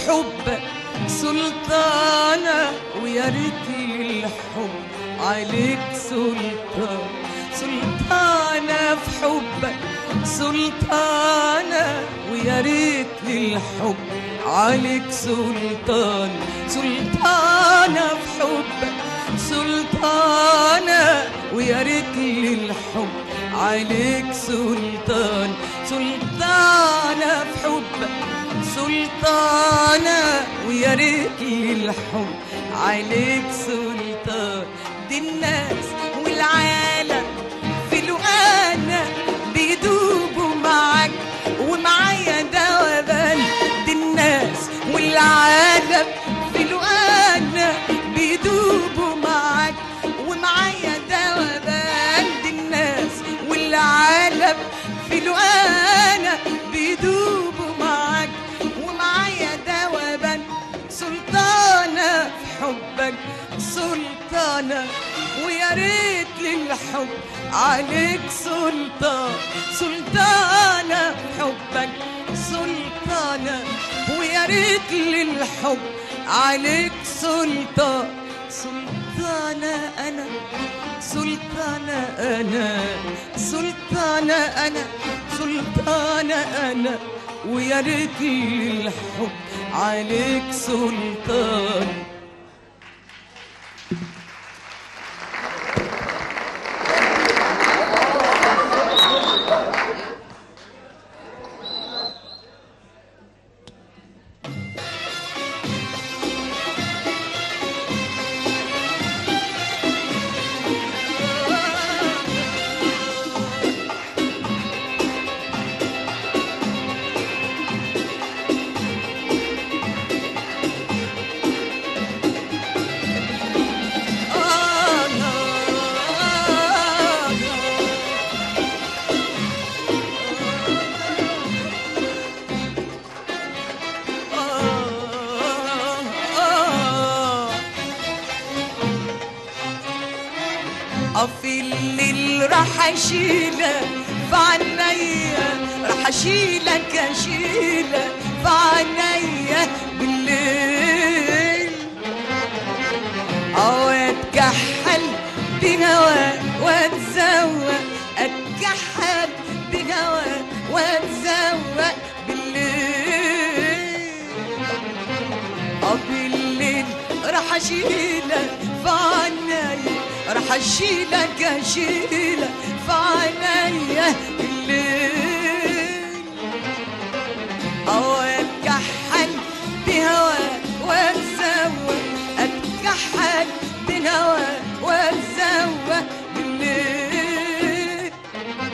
حبك سلطانة ويا ريت الحب عليك سلطان سلطانة في حبك سلطانة ويا ريت للحب عليك سلطان سلطانة في حبك سلطانة ويا ريت للحب عليك سلطان سلطانة في حبك سلطانة ويا ريت للحب عليك سلطان دي الناس والعالم في لقانا بيدوبوا معاك ومعايا دوبان دي الناس والعالم في لقانا بيدوبوا معاك ومعايا دوبان دي الناس والعالم في لقانا بيدوبوا معاك ومعايا دوبان سلطانة في حبك سلطانة ويا ريت للحب عليك سلطان سلطانة في حبك سلطانة ويا ريت للحب عليك سلطان سلطانة أنا سلطانة أنا سلطانة أنا سلطانة أنا ويا ريت للحب عليك سلطان في الليل راح اشيلك في عينيا راح اشيلك اشيلك في عينيا بالليل او اتكحل بهواك واتزوق اتكحل بهواك واتزوق بالليل اه بالليل راح اشيلك في عينيا راح اشيلك اشيلك في عينيا الليل او اتكحل بهواك واتزوق اتكحل بهواك واتزوق بالليل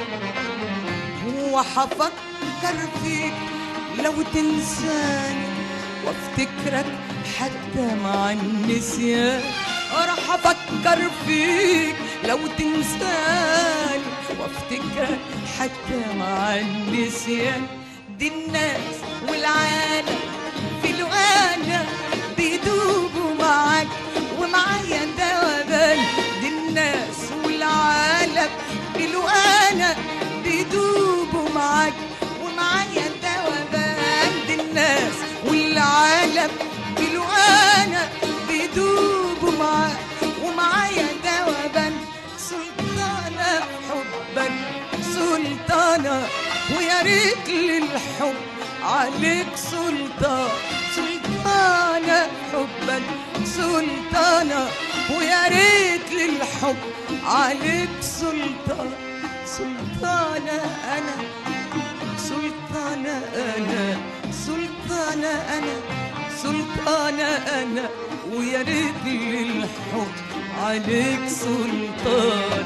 وحفكر فيك لو تنساني وافتكرك حتى مع النسيان راح افكر فيك لو تنساني وافتكرك حتى مع النسيان دي الناس والعالم في لقانا بيدوبوا معاك ومعايا دوبان دي الناس والعالم في لقانا بيدوبوا معاك ومعايا دوبان دي الناس والعالم في لقانا بيدوبوا معاك ومعايا دوبان سلطانة حبك سلطانة ويا ريت للحب عليك سلطان سلطانة حبك سلطانة ويا ريت للحب عليك سلطان سلطانة أنا سلطانة أنا سلطانة أنا سلطانة أنا ويا ريت للحب عليك سلطان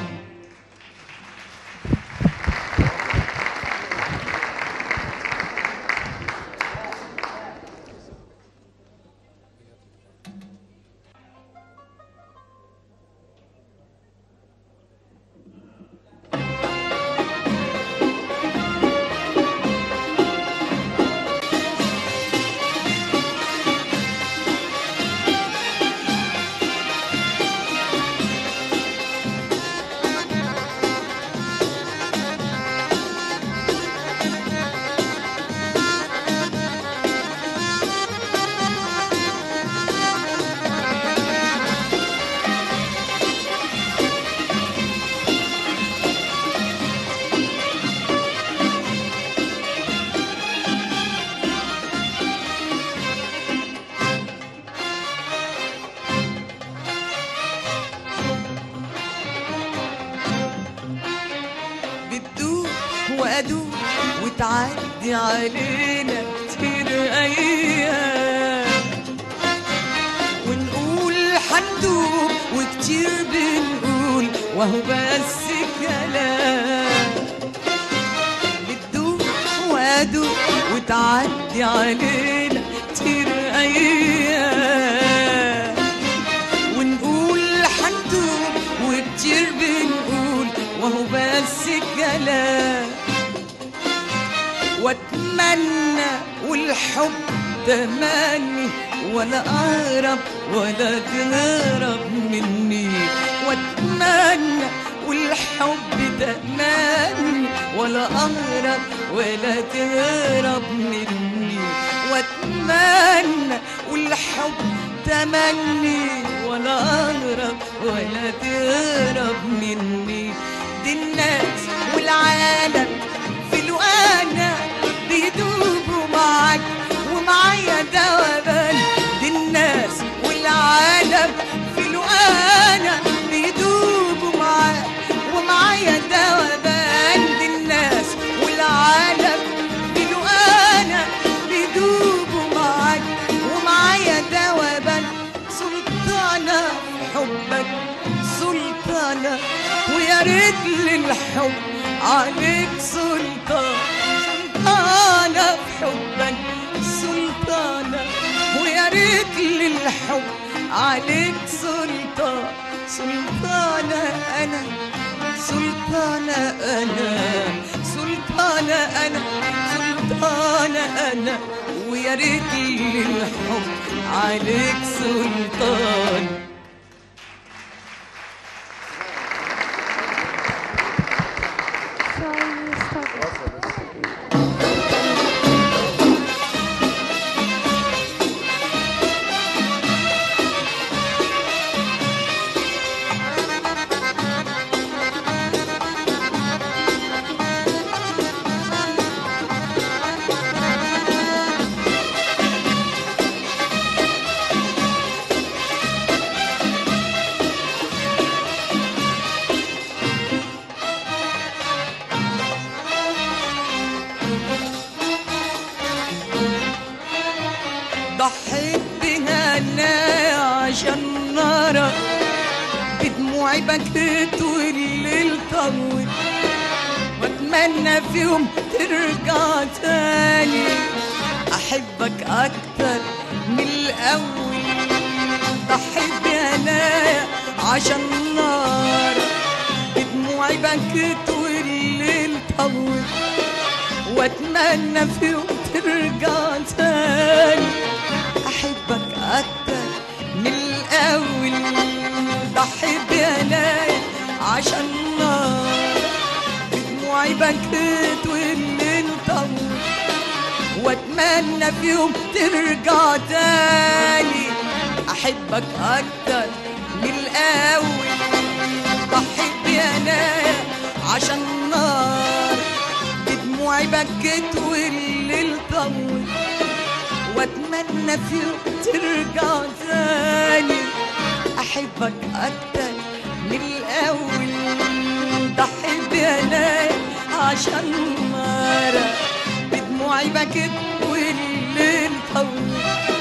وادوب وتعدي علينا كتير ايام ونقول حندوب وكتير بنقول وهو بس كلام بتدوب وادوب وتعدي علينا كتير ايام ونقول حندوب وكتير بنقول وهو بس كلام واتمنى والحب تمني ولا اقرب ولا تهرب مني واتمنى والحب تمني ولا اقرب ولا تهرب مني واتمنى والحب تمني ولا اهرب ولا تهرب مني دي الناس والعالم في الوانا بيدوبوا معاك ومعايا دوبان دي الناس والعالم في الوانا بيدوبوا معاك ومعايا دوبان دي الناس والعالم في الوانا بيدوبوا معاك ومعايا دوبان سلطانة في حبك سلطانة ويا ريت للحب عليك سلطان سلطانة في حبك سلطانة ويا ريت للحب عليك سلطان سلطانة أنا سلطانة أنا سلطانة أنا سلطانة أنا ويا ريت للحب عليك سلطان Sorry, stop. ضحيت بهنايا عشان نارك بدموعي بكيت والليل طول واتمنى في يوم ترجع تاني احبك اكتر من الاول ضحيت بهنايا عشان نارك بدموعي بكيت والليل طول واتمنى في يوم ترجع تاني احبك اكتر من الاول ضحي بيناي عشان نار بدموعي بكيت والليل طول واتمنى في يوم ترجع تاني احبك اكتر من الاول ضحي بيناي عشان نار بدموعي بكيت والليل طول واتمنى في يوم ترجع تاني احبك اكتر من الاول ضحي بيناي عشان مرة بدموعي بكيت والليل طول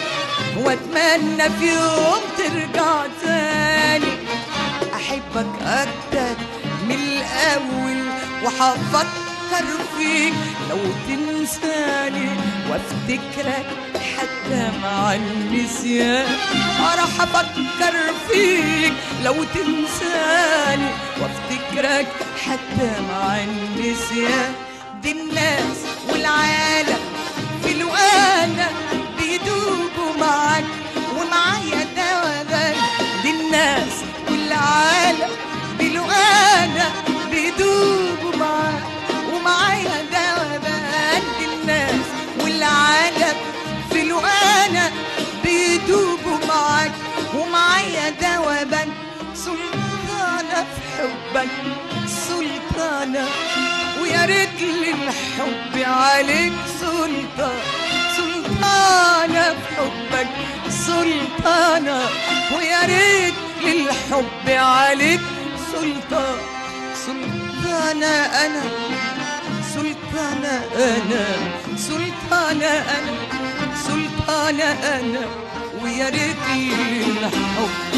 واتمنى في يوم ترجع تاني احبك اكتر من الاول وحفكر فيك لو تنساني وافتكرك حتى مع النسيان راح افكر فيك لو تنساني وافتكرك حتى مع النسيان دي الناس والعالم في الوانا بيدوبوا معاك ومعايا دوبان دي الناس والعالم بالوانا بيدوبوا معاك ومعايا دوبان دي الناس والعالم في الوانا بيدوبوا معاك ومعايا دوبان سلطانة في حبك سلطانة ويا ريت للحب عليك سلطان سلطانة في حبك سلطانة ويا ريت للحب عليك سلطان سلطانة أنا سلطانة أنا سلطانة أنا سلطانة أنا ويا ريت الحب